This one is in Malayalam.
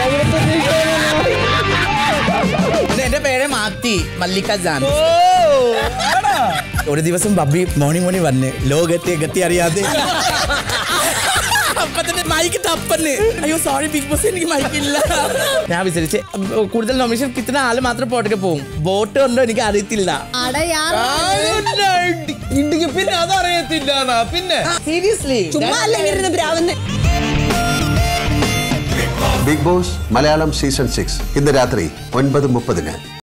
എന്റെ പേര് മാറ്റി മല്ലിക ജാൻ ഒരു ദിവസം ബബ്ബി മോർണിംഗ് മോർണിംഗ് വന്ന് ലോകത്തെ ഗത്തി അറിയാതെ അപ്പൊ തന്നെ മൈക്ക് തപ്പന്ന് അയ്യോ സോറി ബിഗ് ബോസ് എനിക്ക് മൈക്കില്ല ഞാൻ വിചാരിച്ച് കൂടുതൽ നോമിനേഷൻ കിട്ടുന്ന ആള് മാത്രം പോട്ടൊക്കെ പോകും വോട്ട് ഉണ്ടോ എനിക്ക് അറിയത്തില്ല അട യാർ ഇടുക്കി പിന്നെ അതറിയത്തില്ല പിന്നെ സീരിയസ്ലി ചുമ്മാ അല്ല ഇങ്ങനെ ഭ്രാവന്ന് Big Boss Malayalam season six ഇന്ന് രാത്രി ഒൻപത് മുപ്പതിന്